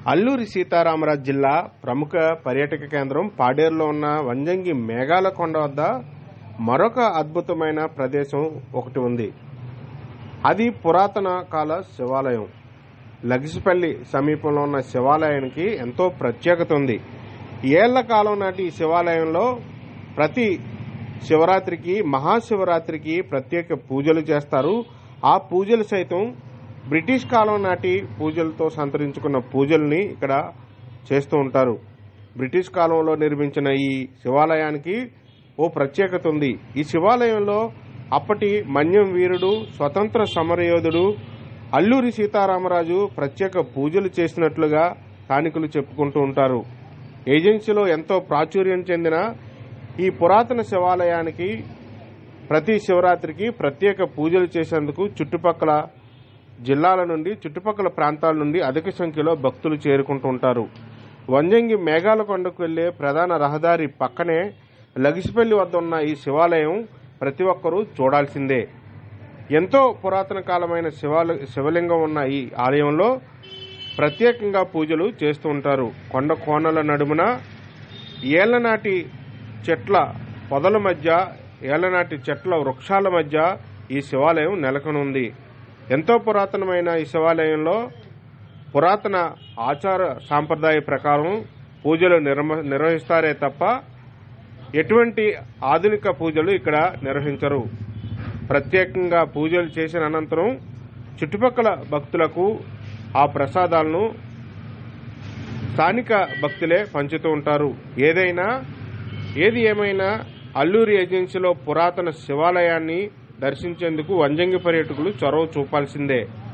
అల్లూరి సీతారామరాజు జిల్లా ప్రముఖ పర్యాటక కేంద్రం పాడేరులో ఉన్న వంజంగి మేఘాల కొండ వద్ద మరొక అద్భుతమైన ప్రదేశం ఒకటి ఉంది అది పురాతన కాల శివాలయం లగిసిపల్లి సమీపంలో ఉన్న శివాలయానికి ఎంతో ప్రత్యేకత ఉంది ఏళ్ల కాలం నాటి ఈ శివాలయంలో ప్రతి శివరాత్రికి మహాశివరాత్రికి ప్రత్యేక పూజలు చేస్తారు ఆ పూజలు సైతం బ్రిటిష్ కాలం నాటి పూజలతో సంతరించుకున్న పూజల్ని ఇక్కడ చేస్తూ ఉంటారు బ్రిటిష్ కాలంలో నిర్మించిన ఈ శివాలయానికి ఓ ప్రత్యేకత ఉంది ఈ శివాలయంలో అప్పటి మన్యం వీరుడు స్వతంత్ర సమరయోధుడు అల్లూరి సీతారామరాజు ప్రత్యేక పూజలు చేసినట్లుగా స్థానికులు చెప్పుకుంటూ ఉంటారు ఏజెన్సీలో ఎంతో ప్రాచుర్యం చెందిన ఈ పురాతన శివాలయానికి ప్రతి శివరాత్రికి ప్రత్యేక పూజలు చేసేందుకు చుట్టుపక్కల జిల్లాల నుండి చుట్టుపక్కల ప్రాంతాల నుండి అధిక సంఖ్యలో భక్తులు చేరుకుంటూ ఉంటారు వంజంగి మేఘాల కొండకు వెళ్లే ప్రధాన రహదారి పక్కనే లగిసిపల్లి వద్ద ఉన్న ఈ శివాలయం ప్రతి ఒక్కరూ చూడాల్సిందే ఎంతో పురాతన కాలమైన శివాల శివలింగం ఉన్న ఈ ఆలయంలో ప్రత్యేకంగా పూజలు చేస్తూ ఉంటారు కొండ కోనల నడుమున ఏళ్లనాటి చెట్ల పొదల మధ్య ఏళ్లనాటి చెట్ల వృక్షాల మధ్య ఈ శివాలయం నెలకొనుంది ఎంతో పురాతనమైన ఈ శివాలయంలో పురాతన ఆచార సాంప్రదాయ ప్రకారం పూజలు నిర్మ నిర్వహిస్తారే తప్ప ఎటువంటి ఆధునిక పూజలు ఇక్కడ నిర్వహించరు ప్రత్యేకంగా పూజలు చేసిన అనంతరం చుట్టుపక్కల భక్తులకు ఆ ప్రసాదాలను స్థానిక భక్తులే పంచుతూ ఉంటారు ఏదైనా ఏది ఏమైనా అల్లూరి ఏజెన్సీలో పురాతన శివాలయాన్ని దర్శించేందుకు వంజంగి పర్యాటకులు చొరవ చూపాల్సిందే